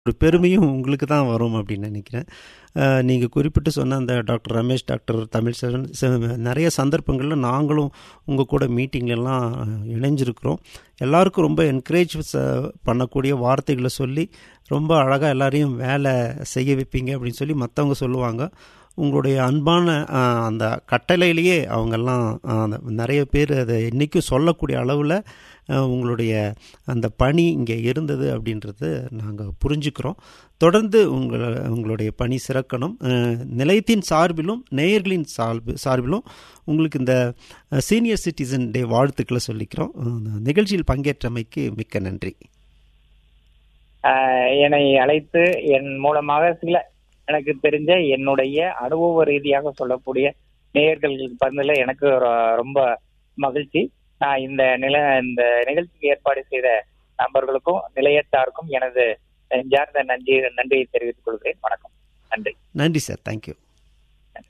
ஒரு பெருமையும் உங்களுக்கு தான் வரும் அப்படின்னு நினைக்கிறேன் நீங்கள் குறிப்பிட்டு சொன்ன அந்த டாக்டர் ரமேஷ் டாக்டர் தமிழ்செல்வன் செ- நிறைய சந்தர்ப்பங்களில் நாங்களும் உங்கள் கூட மீட்டிங்லலாம் இணைஞ்சிருக்கிறோம் எல்லாருக்கும் ரொம்ப என்கரேஜ் பண்ணக்கூடிய வார்த்தைகளை சொல்லி ரொம்ப அழகாக எல்லாரையும் வேலை செய்ய வைப்பீங்க அப்படின்னு சொல்லி மற்றவங்க சொல்லுவாங்க உங்களுடைய அன்பான ஆஹ், அந்த கட்டளையிலேயே அவங்கெல்லாம் ஆஹ், அந்த நிறைய பேர் அதை என்றைக்கும் சொல்லக்கூடிய அளவில் ஆஹ், உங்களுடைய அந்த பணி இங்கே இருந்தது அப்படின்றது நாங்கள் புரிஞ்சுக்கிறோம் தொடர்ந்து உங்களை உங்களுடைய பணி சிறக்கணும் ஆஹ், நிலையத்தின் சார்பிலும் நேயர்களின் சார்பு சார்பிலும் உங்களுக்கு இந்த சீனியர் சிட்டிசன் டே வாழ்த்துக்களை சொல்லிக்கிறோம் ஆஹ், நிகழ்ச்சியில் பங்கேற்றமைக்கு மிக்க நன்றி ஆஹ் என்னை அழைத்து என் மூலமாக சில எனக்கு தெரிஞ்ச என்னுடைய அனுபவ ரீதியாக சொல்லக்கூடிய நேயர்கள் பந்தில் எனக்கு ரொ- ரொம்ப மகிழ்ச்சி நான் இந்த நில இந்த நிகழ்ச்சிக்கு ஏற்பாடு செய்த நண்பர்களுக்கும் நிலையத்தாருக்கும் எனது நெஞ்சார்ந்த நன்றி நன்றியை தெரிவித்துக் கொள்கிறேன் வணக்கம் நன்றி நன்றி சார் தேங்க்யூ